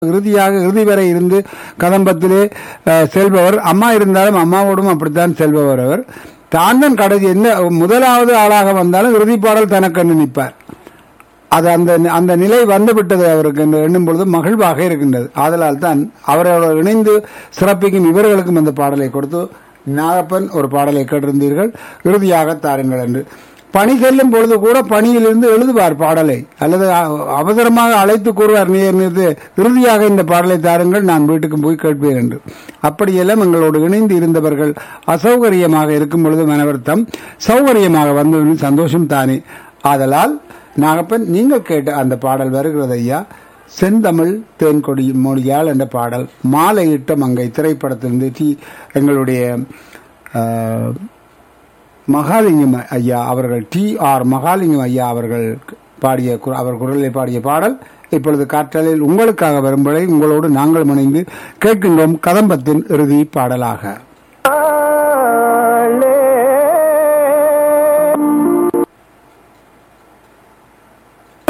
இறுதியாக இறுதி வரை இருந்து கதம்பத்திலே அஹ், செல்பவர் அம்மா இருந்தாலும் அம்மாவோடும் அப்படித்தான் செல்பவர் அவர் தான் தான் கடைசி என்ன முதலாவது ஆளாக வந்தாலும் இறுதி பாடல் தனக்கண்டு நிற்பார் அது அந்த அந்த நிலை வந்துவிட்டது அவருக்கு என்று எண்ணும் பொழுது மகிழ்வாக இருக்கின்றது ஆதலால் தான் அவரோடு இணைந்து சிறப்பிக்கும் இவர்களுக்கும் அந்த பாடலை கொடுத்து நாகப்பன் ஒரு பாடலை கேட்டிருந்தீர்கள் இறுதியாக தாருங்கள் என்று பணி செல்லும் பொழுது கூட பணியிலிருந்து எழுதுவார் பாடலை அல்லது அ- அவசரமாக அழைத்து கூறுவார் நீர் நிறுத்து இறுதியாக இந்த பாடலை தாருங்கள் நான் வீட்டுக்கு போய் கேட்பேன் என்று அப்படியெல்லாம் எங்களோடு இணைந்து இருந்தவர்கள் அசௌகரியமாக இருக்கும் பொழுது மனவருத்தம் சௌகரியமாக வந்து சந்தோஷம் தானே ஆதலால் நாகப்பன் நீங்கள் கேட்ட அந்த பாடல் வருகிறது ஐயா செந்தமிழ் தேன்கொடி மொழியால் என்ற பாடல் மாலையிட்ட மங்கை திரைப்படத்திலிருந்து டி எங்களுடைய ஆஹ், மகாலிங்கம் ஐயா அவர்கள் டி ஆர் மகாலிங்கம் ஐயா அவர்கள் பாடிய கு- அவர் குரலில் பாடிய பாடல் இப்பொழுது காற்றலில் உங்களுக்காக வரும்படி உங்களோடு நாங்கள் இணைந்து கேட்கின்றோம் கதம்பத்தின் இறுதி பாடலாக